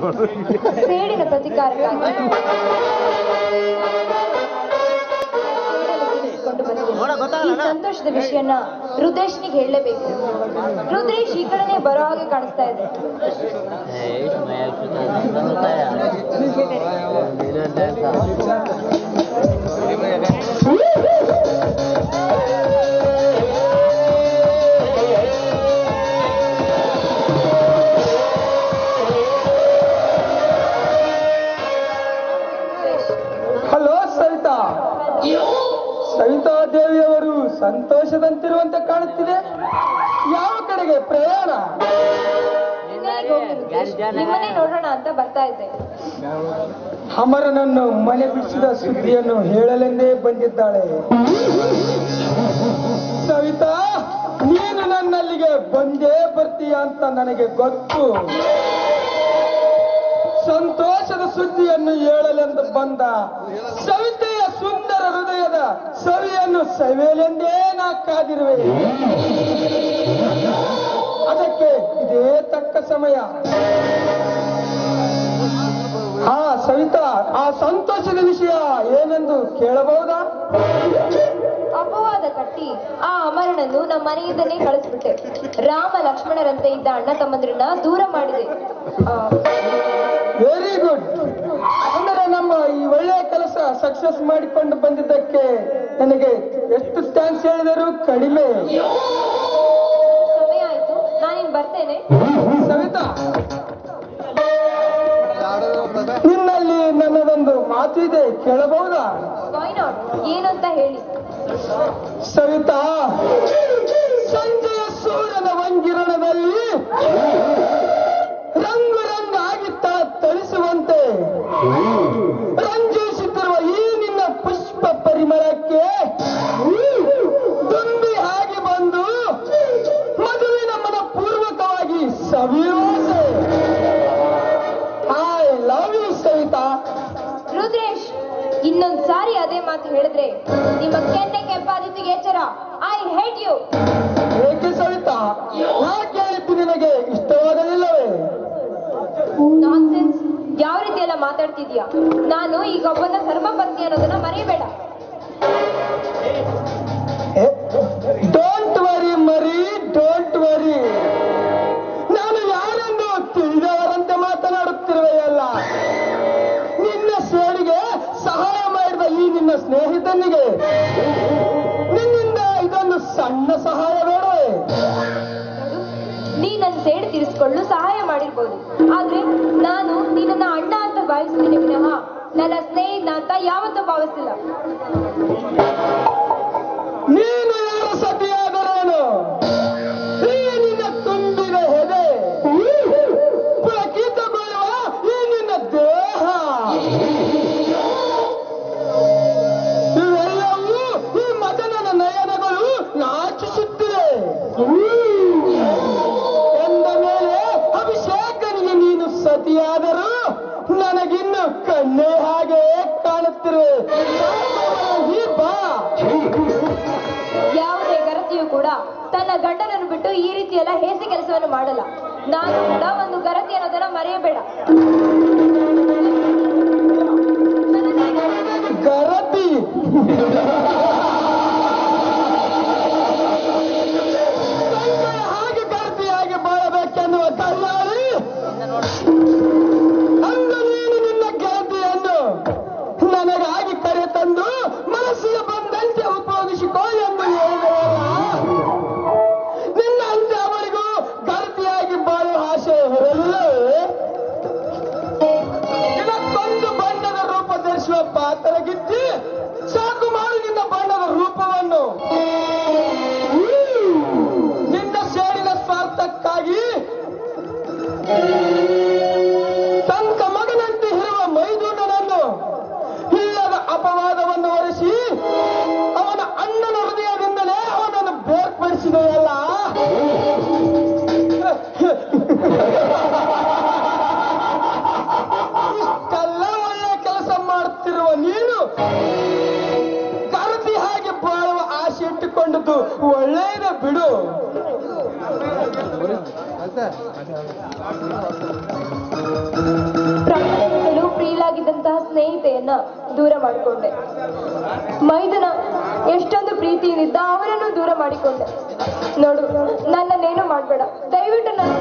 ಸೇಡಿನ ಪ್ರತಿಕಾರಕ್ಕಾಗಿ ಕೊಂಡು ಬಂದಿದ್ದೇನೆ. ಈ ಸಂತೋಷದ ವಿಷಯನ ರುದ್ರೇಶ್ನಿಗೆ ಹೇಳಲೇಬೇಕು ರುದ್ರೇಶ್ ಈ ಕಡೆನೆ ಬರೋ ಹಾಗೆ ಕಾಣಿಸ್ತಾ ಇದೆ ಹಲೋ ಸವಿತಾ ಸವಿತಾ ದೇವಿಯವರು ಸಂತೋಷದಂತಿರುವಂತೆ ಕಾಣುತ್ತಿದೆ ಯಾವ ಕಡೆಗೆ ಪ್ರಯಾಣ ಇನ್ನೆಲ್ಲಿಗೆ ಹೋಗ್ಲಿ ರುದ್ರೇಶ್? ನಿಮ್ಮನ್ನೇ ನೋಡೋಣ ಅಂತ ಬರ್ತಾ ಇದ್ದೆ ಅಮರನನ್ನು ಮನೆ ಬಿಡಿಸಿದ ಸುದ್ದಿಯನ್ನು ಹೇಳಲೆಂದೇ ಬಂದಿದ್ದಾಳೆ ಸವಿತಾ ನೀನು ನನ್ನಲ್ಲಿಗೆ ಬಂದೇ ಬರ್ತೀಯ ಅಂತ ನನಗೆ ಗೊತ್ತು ಸಂತೋಷದ ಸುದ್ದಿಯನ್ನು ಹೇಳಲೆಂದು ಬಂದ ಸವಿತೆಯ ಸುಂದರ ಹೃದಯದ ಸವಿಯನ್ನು ಸವಿಯಲೆಂದೇ ನಾ ಕಾದಿರುವೆ ಅದಕ್ಕೆ ಇದೇ ತಕ್ಕ ಸಮಯ ಹಾ ಸವಿತಾ ಆ ಸಂತೋಷದ ವಿಷಯ ಏನೆಂದು ಕೇಳಬಹುದಾ ಅಪವಾದ ಕಟ್ಟಿ ಆ ಅಮರನನ್ನು ನಮ್ಮ ಮನೆಯಿಂದಲೇ ಕಳಿಸ್ಬಿಟ್ಟೆ ರಾಮ ಲಕ್ಷ್ಮಣರಂತೆ ಇದ್ದ ಅಣ್ಣ ತಮ್ಮಂದ್ರನ್ನ ದೂರ ಮಾಡಿದೆ ಆ, ವೆರಿ ಗುಡ್ ಅಂದರೆ ನಮ್ಮ ಈ ಒಳ್ಳೆಯ ಕೆಲಸ ಸಕ್ಸಸ್ ಮಾಡಿಕೊಂಡು ಬಂದಿದ್ದಕ್ಕೆ ನನಗೆ ಎಷ್ಟು ಥ್ಯಾಂಕ್ಸ್ ಹೇಳಿದರೂ ಕಡಿಮೆ ಸಮಯ ಆಯ್ತು ನಾನಿನ್ ಬರ್ತೇನೆ ಸವಿತಾ ನಿನ್ನಲ್ಲಿ ನನ್ನದೊಂದು ಮಾತು ಇದೆ ಕೇಳಬಹುದಾ ವೈ ನಾಟ್ ಏನಂತ ಹೇಳಿ ಸವಿತಾ ಸಂಜೆಯ ಸೂರ್ಯನ ವಂಗಿರಣದಲ್ಲಿ ರಂಗು ರಂಗಾಗಿ ತ- ತಳಿಸುವಂತೆ ರಂಜಿಸುತ್ತಿರುವ ಈ ನಿನ್ನ ಪುಷ್ಪ ಪರಿಮಳಕ್ಕೆ ತುಂಬಿ ಹಾಗೆ ಬಂದು ಮದುವಿನ ಮನ ಪೂರ್ವಕವಾಗಿ ಸವಿಯೋಸೆ I love you Savita Rudresh ಇನ್ನೊಂದ್ ಸಾರಿ ಅದೇ ಮಾತು ಹೇಳಿದ್ರೆ ನಿಮ್ಮ ಕೆನ್ನೆ ಕೆಂಪಾದಿತ್ತಿಗೆ ಎಚ್ಚರ ಐ ಹೇಟ್ ಯು ಏಕೆ ಸವಿತಾ ನಾ ಕೇಳಿದ್ದು ನಿನಗೆ ಇಷ್ಟವಾಗಲಿಲ್ಲವೇ ನಾನ್ಸೆನ್ಸ್ ಯಾವ ರೀತಿ ಎಲ್ಲ ಮಾತಾಡ್ತಿದ್ಯಾ ನಾನು ಈಗ ಒಬ್ಬನ ಧರ್ಮಪತ್ನಿ ಅನ್ನೋದನ್ನ ಮರಿಬೇಡ ಡೋಂಟ್ ವರಿ ಮರಿ ಡೋಂಟ್ ವರಿ ನಾನು ಯಾರೆಂದು ತಿಳಿದವರಂತೆ ಮಾತನಾಡುತ್ತಿರುವೆಯಲ್ಲ ನಿನ್ನ ಸೇಡಿಗೆ ಸಹಾಯ ಮಾಡಿದ ಈ ನಿನ್ನ ಸ್ನೇಹಿತನಿಗೆ ನಿನ್ನಿಂದ ಇದೊಂದು ಸಣ್ಣ ಸಹಾಯ ಬೇಡವೇ ನೀ ನನ್ನ ಸೇಡು ತೀರಿಸಿಕೊಳ್ಳಲು ಸಹಾಯ ಮಾಡಿರ್ಬೋದು ಆದ್ರೆ ನಾನು ನಿನ್ನನ್ನ ಅಣ್ಣ ಅಂತ ಭಾವಿಸ್ತೀನಿ ವಿನಃ ನನ್ನ ಸ್ನೇಹಿತ ಅಂತ ಯಾವತ್ತೂ ಭಾವಿಸಿಲ್ಲ ನೀನು ಯಾರ ಸತಿಯಾದರೇನು ಈ ನಿನ್ನ ತುಂಬಿದ ಹೆದೆ ಪುಳಕಿತಗೊಳ್ಳುವ ಈ ನಿನ್ನ ದೇಹ ಇವೆಲ್ಲವೂ ಈ ಮದನನ ನಯನಗಳು ನಾಚಿಸುತ್ತಿವೆ ಎಂದ ಮೇಲೆ ಅಭಿಷೇಕನಿಗೆ ನೀನು ಸತಿಯಾದರೂ ನನಗಿನ್ನು ಕಣ್ಣೇ ಹಾಗೆ ಕಾಣುತ್ತಿರುವೆ ಈ ಬಾ ಯಾವುದೇ ಗರತಿಯು ಕೂಡ ತನ್ನ ಗಂಡನನ್ನು ಬಿಟ್ಟು ಈ ರೀತಿ ಎಲ್ಲ ಹೇಸಿ ಕೆಲಸವನ್ನು ಮಾಡಲ್ಲ ನಾನು ಕೂಡ ಒಂದು ಗರತಿ ಅನ್ನೋದನ್ನ ಮರೆಯಬೇಡ ಗರತಿ ತಂದೆಯ ಹಾಗೆ ಗರತಿಯಾಗಿ ಬಾಳಬೇಕೆನ್ನುವ ಕಲ್ಲಾಳಿ ಅಂದು ನೀನು ನಿನ್ನ ಗೆಳತಿಯನ್ನು ನನಗಾಗಿ ಕರೆ ತಂದು ಮನಸ್ಸಿಗೆ ಬಂದಂತೆ ಉಪಯೋಗಿಸಿಕೋ ಎಂದು ಹೇಳಿದೆಯಲ್ಲ ನಿನ್ನಂತೆ ಅವರಿಗೂ ಗರತಿಯಾಗಿ ಬಾಳುವ ಆಸೆ ಇರಲಿಲ್ಲವೇ ಇದಕ್ಕೊಂದು ಬಣ್ಣದ ರೂಪ ಧರಿಸುವ ಪಾತ್ರಗಿದ್ದಿ ಸಾಕು ಮಾಡು ನಿನ್ನ ಬಣ್ಣದ ರೂಪವನ್ನು ನಿನ್ನ ಸೇಡಿನ ಸ್ವಾರ್ಥಕ್ಕಾಗಿ ತಂತ ಮಗನಂತೆ ಇರುವ ಮೈದೂನನನ್ನು ಇಲ್ಲದ ಅಪವಾದವನ್ನು ಹೊರಿಸಿ ಅವನ ಅಣ್ಣನ ಹೃದಯದಿಂದಲೇ ಅವನನ್ನು ಬೇರ್ಪಡಿಸಿದೆಯಲ್ಲ ಇಷ್ಟೆಲ್ಲ ಒಳ್ಳೆ ಕೆಲಸ ಮಾಡುತ್ತಿರುವ ನೀನು ಕರತಿ ಹಾಗೆ ಬಾಳುವ ಆಸೆ ಇಟ್ಟುಕೊಂಡದ್ದು ಒಳ್ಳೆಯದ ಬಿಡು ಅದ ಪ್ರೀತಿಯನ್ನ ದೂರ ಮಾಡಿಕೊಂಡೆ ಮೈದನ ಎಷ್ಟೊಂದು ಪ್ರೀತಿಯಿಂದ ಅವರನ್ನು ದೂರ ಮಾಡಿಕೊಂಡೆ ನೋಡು ನನ್ನನ್ನೇನು ಮಾಡಬೇಡ ದಯವಿಟ್ಟು ನನ್ನ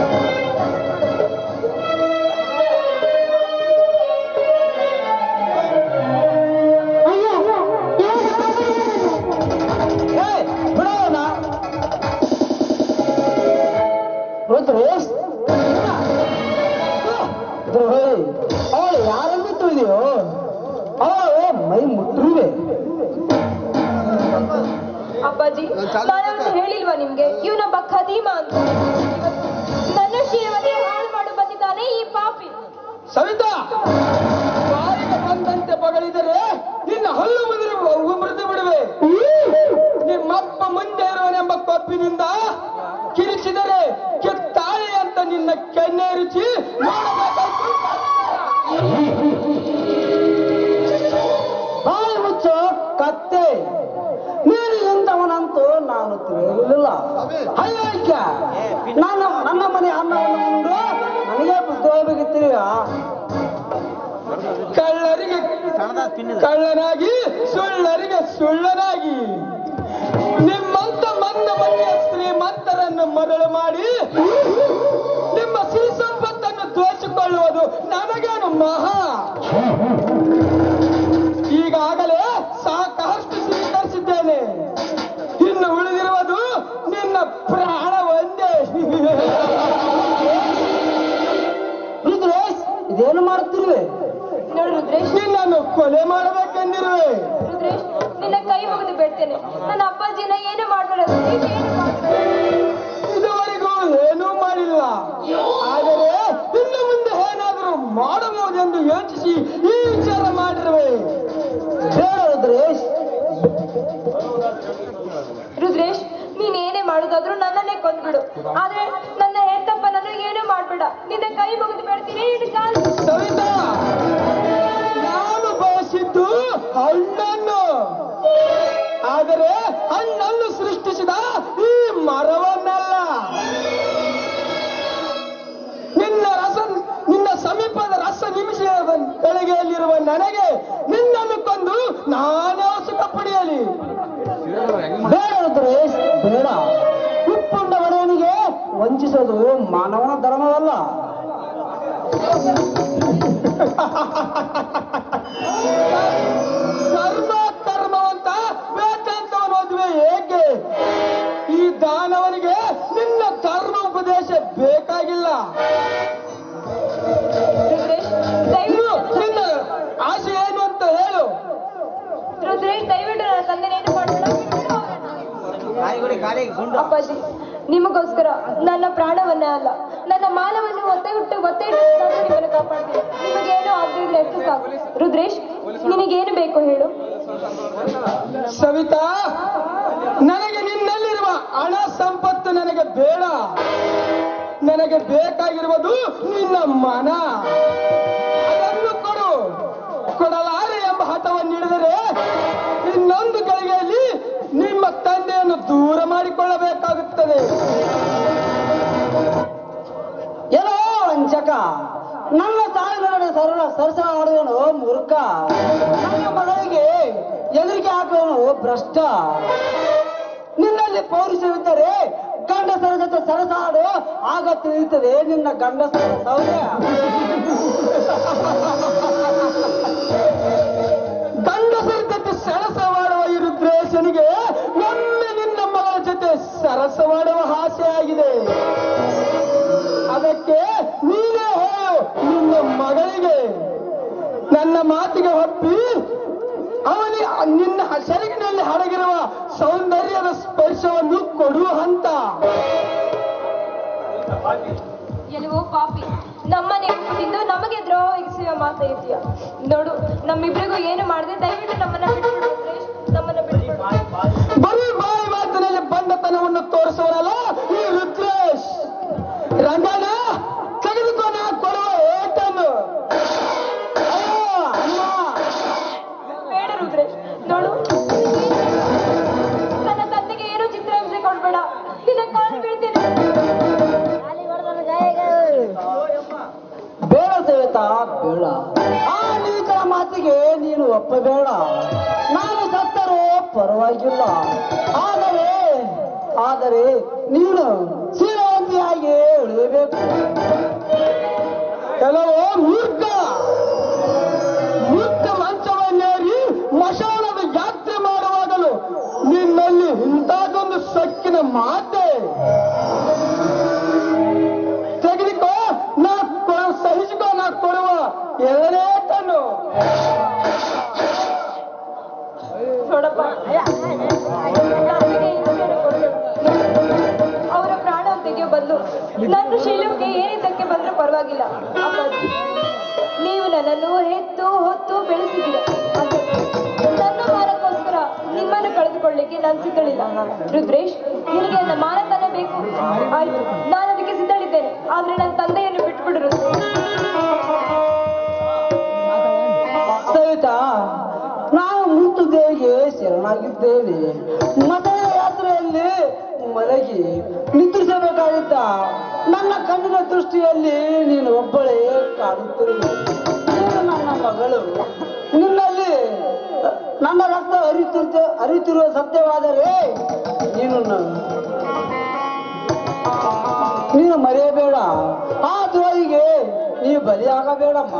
ಬಿಡೋಣ ರುದ್ರೇಶ್ ದ್ರೋಹಿ ಅವಳು ಯಾರನ್ನು ತಿಳಿದೆಯೋ ಅವಳು ಮೈ ಮುಟ್ಟಿರುವೆ ಅಪ್ಪಾಜಿ ನಾನವನು ಹೇಳಿಲ್ವಾ ನಿಮ್ಗೆ ಇವನೊಬ್ಬ ಖದೀಮ ಅಂತ ನನ್ನ ಜೀವನ ಹಾಳು ಮಾಡು ಬಂದಿದ್ದಾನೆ ಈ ಪಾಪಿ ಸವಿತಾ ಬಾಯಿಗೆ ಬಂದಂತೆ ಬಗಳಿದರೆ ನಿನ್ನ ಹಲ್ಲು ಮುರಿದು ಮೃದು ಬಿಡುವೆ ನಿಮ್ಮಪ್ಪ ಮುಂದೆ ಇರುವನೆಂಬ ಕೊಪ್ಪಿನಿಂದ ಕಿರಿಚಿದರೆ ಕಿತ್ತಾಳೆ ಅಂತ ನಿನ್ನ ಕೆನ್ನೆ ರುಚಿ ನೋಡಬೇಕಾಯ್ತು ಬಾಯಿ ಮುಚ್ಚೋ ಕತ್ತೆ ನೀನು ಎಂತವನಂತೂ ನಾನು ತಿಳಿಯಲಿಲ್ಲ ಅಯ್ಯಯ್ಯ ನನ್ನ ನನ್ನ ಮನೆ ಅನ್ನವನ್ನು ಉಂಡು ನನಗೆ ಬುದ್ಧಿ ಹೋಗ್ಬೇಕಿತ್ತೀಯ ಕಳ್ಳರಿಗೆ ಕಳ್ಳನಾಗಿ ಸುಳ್ಳರಿಗೆ ಸುಳ್ಳನಾಗಿ ನಿಮ್ಮಂತ ಮಂದ ಮನೆಯ ಶ್ರೀಮಂತರನ್ನು ಮರಳು ಮಾಡಿ ನಿಮ್ಮ ಸಿರಿ ಸಂಪತ್ತನ್ನು ದೋಚಿಕೊಳ್ಳುವುದು ನನಗೇನು ಮಹಾ ಈಗಾಗಲೇ ಸಾಕಷ್ಟು ಸ್ವೀಕರಿಸಿದ್ದೇನೆ ಇನ್ನು ಉಳಿದಿರುವುದು ನಿನ್ನ ಪ್ರಾಣ ಒಂದೇ ರುದ್ರೇಶ್ ಇದೇನು ಮಾಡುತ್ತಿರುವೆ ನೋಡು ರುದ್ರೇಶ್ ನಿನ್ನನ್ನು ಕೊಲೆ ಮಾಡಬೇಕೆಂದಿರುವೆ ರುದ್ರೇಶ್ ನಿನ್ನ ಕೈ ಮುಗಿದು ಬೇಡ್ತೇನೆ ನನ್ನ ಅಪ್ಪಾಜಿನ ಏನು ಮಾಡಬೇಡ ರುದ್ರೇಶ್, ಏನು ಮಾಡ್ಬೇಡ. ಇದುವರೆಗೂ ಏನೂ ಮಾಡಿಲ್ಲ ಆದರೆ ಇನ್ನು ಮುಂದೆ ಏನಾದರೂ ಮಾಡಬಹುದೆಂದು ಯೋಚಿಸಿ ಈ ವಿಚಾರ ಮಾಡಿರುವೆ ಹೇಳ ರುದ್ರೇಶ್ ರುದ್ರೇಶ್ ನೀನ್ ಏನೇ ಮಾಡುದಾದ್ರೂ ನನ್ನನ್ನೇ ಕೊಂದ್ಬಿಡು ಆದ್ರೆ ನನ್ನ ಹೆತ್ತಪ್ಪ ನನಗೆ ಏನು ಮಾಡ್ಬೇಡ ನಿನ್ನ ಕೈ ಮುಗಿದು ಬೇಡ್ತೀನಿ ನಿನ್ನ ಕಾಲು ಸವಿತಾ ನಾನು ಬಯಸಿದ್ದು ಹಣ್ಣನ್ನು ಆದರೆ ಹಣ್ಣನ್ನು ಸೃಷ್ಟಿಸಿದ ಈ ಮರವನ್ನಲ್ಲ ನಿನ್ನ ರಸ ನಿನ್ನ ಸಮೀಪದ ರಸ ನಿಮಿಷದ ಗಳಿಗೆಯಲ್ಲಿರುವ ನನಗೆ ನಿನ್ನನ್ನು ಕೊಂದು ನಾನೇ ಸುಖ ಪಡೆಯಲಿ ಬೇಡ ರುದ್ರೇಶ್ ಬೇಡ ಉಪ್ಪುಂಡ ಒಡೆಯನಿಗೆ ವಂಚಿಸೋದು ಮಾನವನ ಧರ್ಮವಲ್ಲ ಸರ್ವ ಕರ್ಮವಂತ ವೇದಾಂತವನ್ನು ಓದುವೆ ಏಕೆ ಈ ದಾನವನಿಗೆ ನಿನ್ನ ಧರ್ಮ ಉಪದೇಶ ಬೇಕಾಗಿಲ್ಲ ರುದ್ರೇಶ್ ಇನ್ನು ದಯವಿಟ್ಟು ನಿನ್ನ ಆಸೆ ಏನು ಅಂತ ಹೇಳು ರುದ್ರೇಶ್ ದಯವಿಟ್ಟು ನನ್ನ ತಂದೆನೇನು ಮಾಡಬೇಡ ಅಪ್ಪಾಜಿ ನಿಮಗೋಸ್ಕರ ನನ್ನ ಪ್ರಾಣವನ್ನೇ ಅಲ್ಲ ನನ್ನ ಮಾನವನ್ನು ಒತ್ತೆ ಹುಟ್ಟು ಒತ್ತೆ ಇಟ್ಟು ನಾನು ನಿಮ್ಮನ್ನು ಕಾಪಾಡ್ತೀನಿ ನಿಮಗೇನು ಆಗದಿದ್ರೆ ಎಷ್ಟು ಸಾಕು ರುದ್ರೇಶ್ ನಿನಗೇನು ಬೇಕು ಹೇಳು ಸವಿತಾ ನನಗೆ ನಿನ್ನಲ್ಲಿರುವ ಹಣ ಸಂಪತ್ತು ನನಗೆ ಬೇಡ ನನಗೆ ಬೇಕಾಗಿರುವುದು ನಿನ್ನ ಮನ ಅದನ್ನು ಕೊಡು ಕೊಡಲಾರೆ ಎಂಬ ಹಠವನ್ನು ಹಿಡಿದರೆ ಇನ್ನೊಂದು ಗಳಿಗೆಯಲ್ಲಿ ನಿಮ್ಮ ತಂದೆಯನ್ನು ದೂರ ಮಾಡಿಕೊಳ್ಳಬೇಕಾಗುತ್ತದೆ ಏನೋ ವಂಚಕ ನನ್ನ ತಾಯಿ ನಡೆ ಸರಳ ಸರಸ ಮಾಡುವನು ಮೂರ್ಖ ನನ್ನ ಮಗಳಿಗೆ ಎದುರಿಗೆ ಹಾಕುವನು ಭ್ರಷ್ಟ ನಿನ್ನಲ್ಲಿ ಪೌರುಷವಿದ್ದರೆ ಗಂಡಸರ ಜೊತೆ ಸರಸಾಡು ಆಗ ತಿಳಿಯುತ್ತದೆ ನಿನ್ನ ಗಂಡಸರ ಸೌರ್ಯ ಗಂಡಸರ ಜೊತೆ ಸರಸವಾಡುವ ಈ ರುದ್ರೇಶನಿಗೆ ಒಮ್ಮೆ ನಿನ್ನ ಮಗಳ ಜೊತೆ ಸರಸವಾಡುವ ಆಸೆ ಆಗಿದೆ ಅದಕ್ಕೆ ನೀನೇ ಹೇಳು ನಿನ್ನ ಮಗಳಿಗೆ ನನ್ನ ಮಾತಿಗೆ ಒಪ್ಪಿ ಅವನಿ ನಿನ್ನ ಸೆರಗಿನಲ್ಲಿ ಹಡಗಿರುವ ಸೌಂದರ್ಯದ ಸ್ಪರ್ಶವನ್ನು ಕೊಡುವ ಹಂತ ಎಲುವೋ ಪಾಪಿ ನಮ್ಮನೆ ಹುಟ್ಟಿದ್ದು ನಮಗೆ ದ್ರೋಹ ಇರಿಸುವ ಮಾತಾಡ್ತೀಯ ನೋಡು ನಮ್ಮಿಬ್ರಿಗೂ ಏನು ಮಾಡದೆ ದಯವಿಟ್ಟು ನಮ್ಮನ್ನ ಬಿಟ್ಬಿಡು ರುದ್ರೇಶ್ ನಮ್ಮನ್ನ ಬಿಟ್ಬಿಡು ಬರೀ ಬಾಯಿ ಮಾತಿನಲ್ಲಿ ಬಂಡತನವನ್ನು ತೋರಿಸುವರಲ್ಲ ಈ ರುದ್ರೇಶ್ ರಂಗಣ್ಣ ತೆಗೆದುಕೊಂಡು ಕೊಡುವ ಏಟನ್ನು ಅಯ್ಯೋ, ಅಮ್ಮ ಬೇಡ ರುದ್ರೇಶ್ ನೋಡು ನನ್ನ ತಂದೆಗೆ ಏನು ಚಿತ್ರಹಿಂಸೆ ಕೊಡ್ಬೇಡ ನಿನ್ನ ಕಾಲು ಬೀಳ್ತೀನಿ ಬೇಡ ಸವಿತ ಸವಿತಾ ಬೇಡ ಆ ನೀಚರ ಮಾತಿಗೆ ನೀನು ಒಪ್ಪಬೇಡ ನಾನು ಸತ್ತರೂ ಪರವಾಗಿಲ್ಲ ಆದರೆ ಆದರೆ ನೀನು ಸೀಲವಂತಿಯಾಗಿ ಉಳಿಯಬೇಕು ಕೆಲವು ಮೂರ್ಖ ಮೂರ್ಖ ಮಂಚವನ್ನೇರಿ ಮಶಾನದ ಯಾತ್ರೆ ಮಾಡುವಾಗಲು ನಿನ್ನಲ್ಲಿ ಇಂಥದ್ದೊಂದು ಸೊಕ್ಕಿನ ಮಾತೆ ತೆಗೆದುಕೋ ನಾ ಕೊಡು ಸಹಿಸಿಕೋ ನಾ ಕೊಡುವ ಎರಡನೇ ಕಣ್ಣು ನೋಡಪ್ಪ ನಮಗೆ ಹಿಂಸೆಯನ್ನು ಕೊಡು. ಅವರ ಪ್ರಾಣ ತೆಗೆಯೋ ಬದಲು ನನ್ನ ಶೀಲಕ್ಕೆ ಏನಿದ್ದಕ್ಕೆ ಬಂದರೂ ಪರವಾಗಿಲ್ಲ ಅಪ್ಪಾಜಿ ನೀವು ನನ್ನನ್ನು ಹೆತ್ತು ಹೊತ್ತು ಬೆಳೆಸಿದ್ದೀರ ಆದ್ರೆ ನನ್ನ ಮಾನಕ್ಕೋಸ್ಕರ ನಿಮ್ಮನ್ನು ಕಳೆದುಕೊಳ್ಳಿಕ್ಕೆ ನಾನು ಸಿದ್ಧಳಿಲ್ಲ ರುದ್ರೇಶ್ ನಿನಗೆ ನನ್ನ ಮಾನತನ ಬೇಕು ಆಯ್ತು ನಾನು ಅದಕ್ಕೆ ಸಿದ್ಧಳಿದ್ದೇನೆ ಆದ್ರೆ ನನ್ನ ತಂದೆಯನ್ನು ಬಿಟ್ಬಿಡು ರುದ್ರೇಶ್ ಸವಿತಾ ನಾವು ಮುತ್ತು ದೇವಿಗೆ ಶರಣಾಗಿದ್ದೇವೆ ಮತದ ಯಾತ್ರೆಯಲ್ಲಿ ಮಲಗಿ ನಿದ್ರಿಸಬೇಕಾಗಿದ್ದ ನನ್ನ ಕಣ್ಣಿನ ದೃಷ್ಟಿಯಲ್ಲಿ ನೀನು ಒಬ್ಬಳೇ ಕಾಣುತ್ತಿರುವೆ ನೀನು ನನ್ನ ಮಗಳು ನಿನ್ನಲ್ಲಿ ನನ್ನ ರಕ್ತ ಹರಿತಿರುತ್ತ ಹರಿತಿರುವ ಸತ್ಯವಾದರೆ ನೀನು ನ- ನೀನು ಮರೆಯಬೇಡ ಆ ದ್ರೋಹಿಗೆ ನೀನು ಬಲಿಯಾಗಬೇಡಮ್ಮ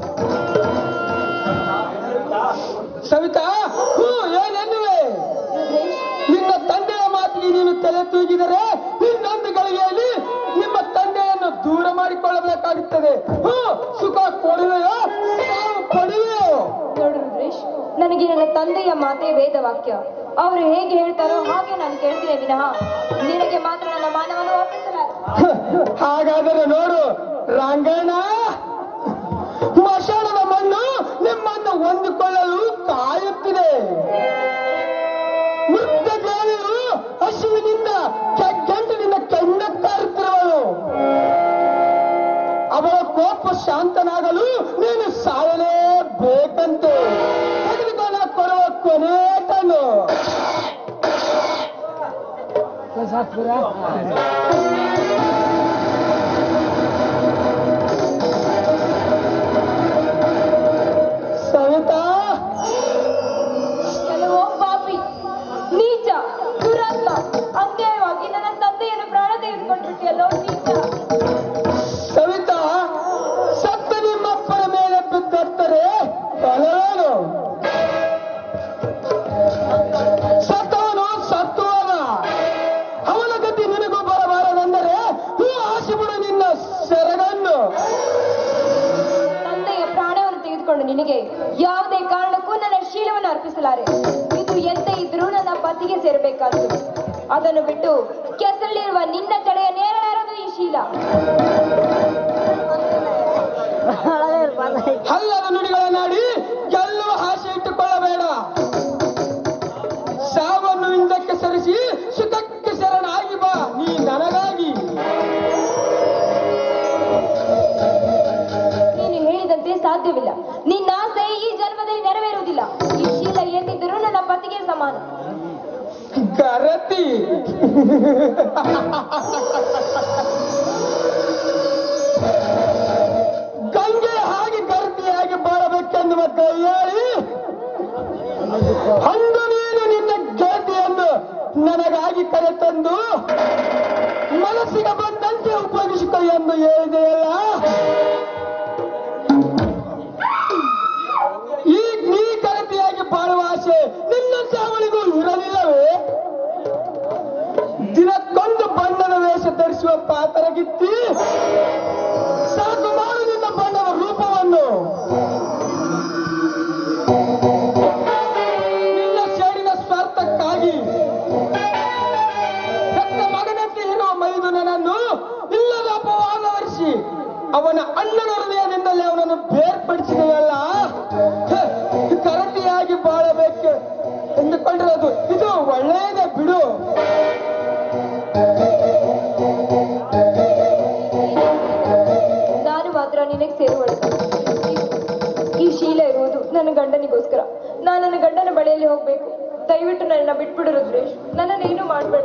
ಸವಿತಾ ಹ್ಞೂ ಏನೆನ್ನುವೆ ರುದ್ರೇಶ್ ನಿನ್ನ ತಂದೆಯ ಮಾತಿಗೆ ನೀನು ತಲೆ ತೂಗಿದರೆ ಇನ್ನೊಂದು ಗಳಿಗೆಯಲ್ಲಿ ನಿಮ್ಮ ತಂದೆಯನ್ನು ದೂರ ಮಾಡಿಕೊಳ್ಳಬೇಕಾಗುತ್ತದೆ ಹ್ಞೂ ಸುಖ ಕೊಡುವೆಯೋ ನಾವು ಪಡೆಯುವೆಯೋ ನೋಡು ರುದ್ರೇಶ್ ನನಗೆ ನನ್ನ ತಂದೆಯ ಮಾತೆ ವೇದವಾಕ್ಯ ಅವರು ಹೇಗೆ ಹೇಳ್ತಾರೋ ಹಾಗೆ ನಾನು ಕೇಳ್ತೀನಿ ವಿನಃ ನಿನಗೆ ಮಾತ್ರ ನನ್ನ ಮಾನವನ್ನು ಒಪ್ಪಿಸಲಾರೆ ಹಾಗಾದರೆ ನೋಡು ರಂಗಣ್ಣ ಮಶಾಣದ ಮಣ್ಣು ನಿಮ್ಮನ್ನು ಹೊಂದಿಕೊಳ್ಳಲು ಕಾಯುತ್ತಿದೆ ಮೃತ ದೇವಿಯು ಹಸುವಿನಿಂದ ಗಂಟನಿಂದ ಕೆಂಡಕ್ತಾ ಇರ್ತಿರುವಳು ಅವಳ ಕೋಪ ಶಾಂತನಾಗಲು ನೀನು ಸಾಯಲೇಬೇಕಂತೆ ತೆಗೆದುಕೊಂಡು ಕೊಡುವ ಕೊನೆ ಕಣ್ಣು ಸವಿತಾ ಕೆಲವೋ ಪಾಪಿ ನೀಚ ದುರಾತ್ಮ ಅನ್ಯಾಯವಾಗಿ ನನ್ನ ತಂದೆಯನ್ನು ಪ್ರಾಣ ತೆಗೆದುಕೊಂಡ್ಬಿಟ್ಟಿಯಲ್ಲೋ ನೀಚ ಸವಿತಾ ಸತ್ತ ನಿಮ್ಮಪ್ಪನ ಮೇಲೆ ಬಿದ್ದತ್ತರೆ ಫಲವೇನು ಸತ್ತವನು ಸತ್ತುವನ ಅವನ ಗತಿ ನಿನಗೂ ಬರಬಾರದೆಂದರೆ ಹೂ ಆಸೆ ಬಿಡು ನಿನ್ನ ಸೆರಗನ್ನು ತಂದೆಯ ಪ್ರಾಣವನ್ನು ತೆಗೆದುಕೊಂಡು ನಿನಗೆ ಯಾವುದೇ ಕಾರಣಕ್ಕೂ ನನ್ನ ಶೀಲವನ್ನು ಅರ್ಪಿಸಲಾರೆ ಇದು ಎಂತ ಇದ್ರೂ ನನ್ನ ಪತಿಗೆ ಸೇರಬೇಕಾದ್ದು ಅದನ್ನು ಬಿಟ್ಟು ಕೆಸರಲ್ಲಿರುವ ನಿನ್ನ ಕಡೆಯ ನೇರಲಾರದು ಈ ಶೀಲ ಹಲ್ಲದ ನುಡಿಗಳನ್ನಾಡಿ ಗೆಲ್ಲುವ ಆಸೆ ಇಟ್ಟುಕೊಳ್ಳಬೇಡ ಸಾವನ್ನು ಹಿಂದಕ್ಕೆ ಸರಿಸಿ ಸುಖಕ್ಕೆ ಶರಣಾಗಿ ಬಾ ನೀ ನನಗಾಗಿ ನೀನು ಹೇಳಿದಂತೆ ಸಾಧ್ಯವಿಲ್ಲ ನಿನ್ನ ಆಸೆ ಈ ಜನ್ಮದಲ್ಲಿ ನೆರವೇರುವುದಿಲ್ಲ ಈ ಶೀಲ ಎಂದಿದ್ದರೂ ನನ್ನ ಪತಿಗೆ ಸಮಾನ ಗರತಿ ಗಂಗೆ ಹಾಗೆ ಗರತಿಯಾಗಿ ಬಾಳಬೇಕೆನ್ನುವ ಕೈಯಾಳಿ ಅಂದು ನೀನು ನಿನ್ನ ಗೆಳತಿಯನ್ನು ನನಗಾಗಿ ಕರೆತಂದು ಮನಸ್ಸಿಗೆ ಬಂದಂತೆ ಉಪಯೋಗಿಸಿಕೊ ಎಂದು ಹೇಳಿದೆಯಲ್ಲ ಈ ನೀ ಕರತಿಯಾಗಿ ಬಾಳುವ ಆಸೆ ನಿನ್ನ ಚಾವಳಿಗೂ ಇರಲಿಲ್ಲವೇ ದಿನಕ್ಕೊಂದು ಬಣ್ಣದ ವೇಷ ಧರಿಸುವ ಪಾತರಗಿತ್ತಿ ಸಾಕು ಮಾಡು ನಿನ್ನ ಬಣ್ಣದ ರೂಪವನ್ನು ನಿನ್ನ ಸೇಡಿನ ಸ್ವಾರ್ಥಕ್ಕಾಗಿ ಹೆತ್ತ ಮಗನಂತೆ ಇರುವ ಮೈದುನನನ್ನು ಇಲ್ಲದ ಅಪವಾದ ಹೊರಿಸಿ ಅವನ ಅಣ್ಣನ ಹೃದಯದಿಂದಲೇ ಅವನನ್ನು ಬೇರ್ಪಡಿಸಿದೆಯಲ್ಲ ಹ, ಕರಟಿಯಾಗಿ ಬಾಳಬೇಕು ಎಂದುಕೊಂಡಿರೋದು ಇದು ಒಳ್ಳೆಯದೇ ಬಿಡು ನಾನು ಮಾತ್ರ ನಿನಗೆ ಸೇರುವಳು ಈ ಶೀಲ ಇರುವುದು ನನ್ನ ಗಂಡನಿಗೋಸ್ಕರ ನಾನು ನನ್ನ ಗಂಡನ ಬಳಿಯಲ್ಲಿ ಹೋಗ್ಬೇಕು ದಯವಿಟ್ಟು ನನ್ನ ಬಿಟ್ಬಿಡು ರುದ್ರೇಶ್ ನನ್ನನ್ನೇನು ಮಾಡಬೇಡ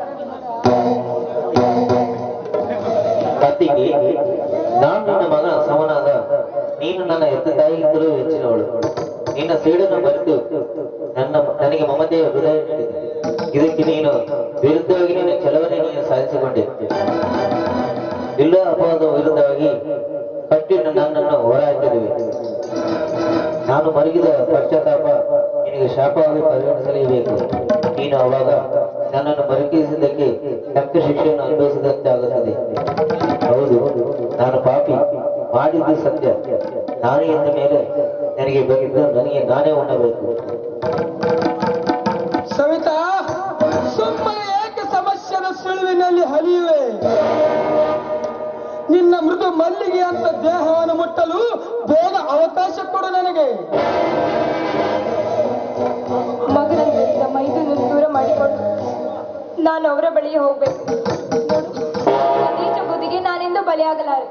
ಕತ್ತಿಗೆ ನಾನು ನಿನ್ನ ಮಗನ ಸಮನಾದ ನೀನು ನನ್ನ ಹೆತ್ತ ತಾಯಿಗಿಂತಲೂ ಹೆಚ್ಚಿನವಳು ನಿನ್ನ ಸೇಡನ್ನು ಮರೆತು ನನ್ನ ನನಗೆ ಮಮತೆಯ ಹೃದಯ ನೀಡಿದೆ ಇದಕ್ಕೆ ನೀನು ವಿರುದ್ಧವಾಗಿ ನಿನ್ನ ಕೆಲವನ್ನೇ ನೀನು ಸಾಧಿಸಿಕೊಂಡೆ ಇಲ್ಲ ಅಪವಾದ ವಿರುದ್ಧವಾಗಿ ಕಟ್ಟಿ ನನ್ನನ್ನು ಹೊರಹಾಕಿರುವೆ ನಾನು ಮಲಗಿದ ಪಶ್ಚಾತ್ತಾಪ ನಿನಗೆ ಶಾಪವಾಗಿ ಪರಿಗಣಿಸಲೇಬೇಕು ನೀನು ಅವಾಗ ನನ್ನನ್ನು ಮರುಕರಿಸಿದ್ದಕ್ಕೆ ತಕ್ಕ ಶಿಕ್ಷೆಯನ್ನು ಅನುಭವಿಸಿದಂತೆ ಆಗುತ್ತದೆ ಹೌದು ನಾನು ಪಾಪಿ ಮಾಡಿದ್ದು ಸತ್ಯ ನಾನೇ ಎಂದ ಮೇಲೆ ನನಗೆ ಬೇಕಿದ್ದು ನನಗೆ ನಾನೇ ಉಣ್ಣಬೇಕು ಸವಿತಾ ಸುಮ್ಮನೆ ಏಕೆ ಸಮಸ್ಯೆದ ಸುಳುವಿನಲ್ಲಿ ಹರಿಯುವೆ ನಿನ್ನ ಮೃದು ಮಲ್ಲಿಗೆ ಅಂತ ದೇಹವನ್ನು ಮುಟ್ಟಲು ಬೇಗ ಅವಕಾಶ ಕೊಡು ನನಗೆ ಮಗನ ಮೇಲಿನ ಮೈದನ್ನು ದೂರ ಮಾಡಿಕೊಂಡು ನಾನು ಅವರ ಬಳಿಗೆ ಹೋಗ್ಬೇಕು ನೋಡು, ಈ ನೀಚ ಬುದ್ಧಿಗೆ ನಾನೆಂದು ಬಲಿಯಾಗಲಾರೆ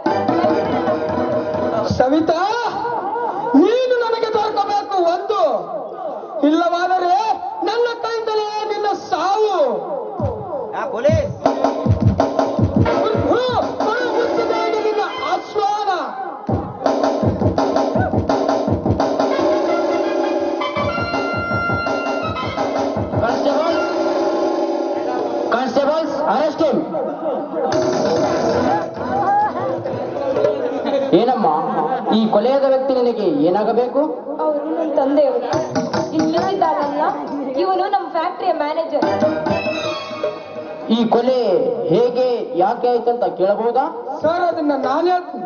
ಸವಿತಾ ನೀನು ನನಗೆ ದೊರಕಬೇಕು ಒಂದು ಇಲ್ಲವಾದರೆ ನನ್ನ ಕೈಯಿಂದಲೇ ನಿನ್ನ ಸಾವು ಹ್ಞೂ, ಹೊರ ಮುಚ್ಚಿದೆ ನಿನ್ನ ಆಶ್ವಾನ ಕಾನ್ಸ್ಟೇಬಲ್ ಕಾನ್ಸ್ಟೇಬಲ್ಸ್ ಅರೆಸ್ಟ್ ಏನಮ್ಮ ಈ ಕೊಲೆಯಾದ ವ್ಯಕ್ತಿ ನಿನಗೆ ಏನಾಗಬೇಕು ಅವರು ನನ್ನ ತಂದೆಯವರು ಇಲ್ಲಿದ್ದಾರಲ್ಲ ಇವನು ನಮ್ಮ ಫ್ಯಾಕ್ಟರಿಯ ಮ್ಯಾನೇಜರ್ ಈ ಕೊಲೆ ಹೇಗೆ ಯಾಕೆ ಆಯ್ತಂತ ಕೇಳಬಹುದಾ ಸರ್ ಅದನ್ನ ನಾನು ಹೇಳ್ತೀನಿ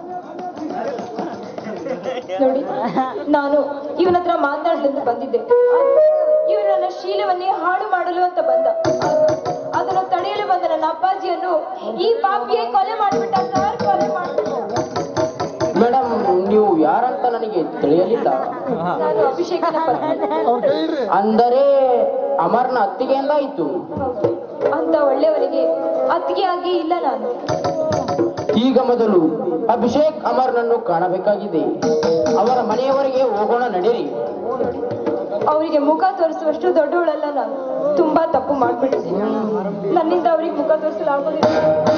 ನೋಡಿ ನಾನು ಇವನ ಹತ್ರ ಮಾತನಾಡಲೆಂದು ಬಂದಿದ್ದೆ ಇವನು ನನ್ನ ಶೀಲವನ್ನೇ ಹಾಳು ಮಾಡಲು ಅಂತ ಬಂದ ಅದನ್ನು ತಡೆಯಲು ಬಂದ ನನ್ನ ಅಪ್ಪಾಜಿಯನ್ನು ಈ ಪಾಪಿಯೇ ಕೊಲೆ ಮಾಡಿಬಿಟ್ಟ ಸರ್ ಕೊಲೆ ಮಾಡಿಬಿಟ್ಟ ಮೇಡಮ್ ನೀವು ಯಾರಂತ ನನಗೆ ತಿಳಿಯಲಿಲ್ಲ ನಾನು ಅಭಿಷೇಕನ ಪತ್ನಿ ಅಂದರೆ ಅಮರ್ನ ಅತ್ತಿಗೆ ಎಂದಾಯ್ತು ಹೌದು. ಅಂತ ಒಳ್ಳೆಯವರಿಗೆ ಅತ್ತಿಗೆ ಆಗಿ ಇಲ್ಲ ನಾನು ಈಗ ಮೊದಲು ಅಭಿಷೇಕ್ ಅಮರ್ನನ್ನು ಕಾಣಬೇಕಾಗಿದೆ ಅವರ ಮನೆಯವರೆಗೆ ಹೋಗೋಣ ನಡೀರಿ ಅವರಿಗೆ ಮುಖ ತೋರಿಸುವಷ್ಟು ದೊಡ್ಡವಳಲ್ಲ ನಾನು ತುಂಬಾ ತಪ್ಪು ಮಾಡ್ಬಿಟ್ಟಿದ್ದೀನಿ ನನ್ನಿಂದ ಅವ್ರಿಗೆ ಮುಖ ತೋರಿಸಲು ಆಗೋದಿಲ್ಲ